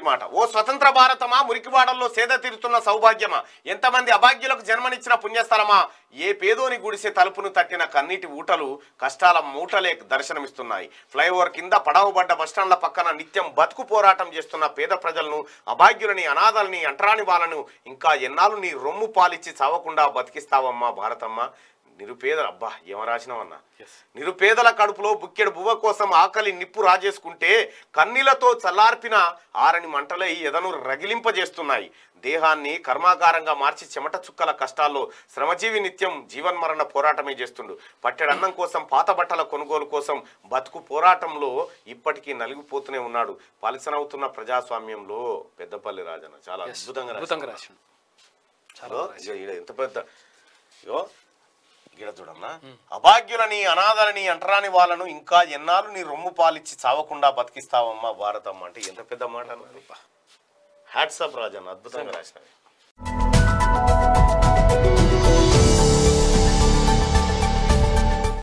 మాట ఓ స్వతంత్ర భారతమా మురికివాడల్లో సేద తీరుతున్న సౌభాగ్యమా ఎంతమంది అభాగ్యులకు జన్మనిచ్చిన పుణ్యస్థలమా ఏ పేదోని గుడిసె తలుపును తట్టిన కన్నీటి ఊటలు కష్టాల మూటలే దర్శనమిస్తున్నాయి ఫ్లైఓవర్ కింద పడవబడ్డ బస్టాండ్ల పక్కన నిత్యం బతుకు పోరాటం చేస్తున్న పేద ప్రజలను అభాగ్యులని అనాథల్ని అంటరాని వాళ్ళను ఇంకా ఎన్నాళ్ళు నీ రొమ్ము పాలిచ్చి చావకుండా బతికిస్తావమ్మా భారతమ్మ నిరుపేద అబ్బా ఏమ రాసినావన్నా నిరుపేదల కడుపులో బుక్కెడు బువ్వ కోసం ఆకలి నిప్పు రాజేసుకుంటే కన్నీలతో చల్లార్పిన ఆరని మంటలై ఎదను రగిలింపజేస్తున్నాయి దేహాన్ని కర్మాగారంగా మార్చి చెమట చుక్కల కష్టాల్లో శ్రమజీవి నిత్యం జీవన్మరణ పోరాటమే చేస్తుండు పట్టెడన్నం కోసం పాత బట్టల కొనుగోలు కోసం బతుకు పోరాటంలో ఇప్పటికీ నలిగిపోతూనే ఉన్నాడు పలసనవుతున్న ప్రజాస్వామ్యంలో పెద్దపల్లి రాజన్న చాలా అద్భుతంగా అద్భుతంగా రాశాడు. రాసిండు ఇగో, ఇగో ఈడ ఎంత పెద్ద ఇగో ఈడ చూడన్నా అభాగ్యులని అనాథలని అంటరాని వాళ్ళను ఇంకా ఎన్నాళ్ళు నీ రొమ్ము పాలిచ్చి చావకుండా బతికిస్తావమ్మా భారతమ్మ అంటే ఎంత పెద్ద మాట హ్యాట్సప్ రాజన్న అద్భుతంగా రాసిన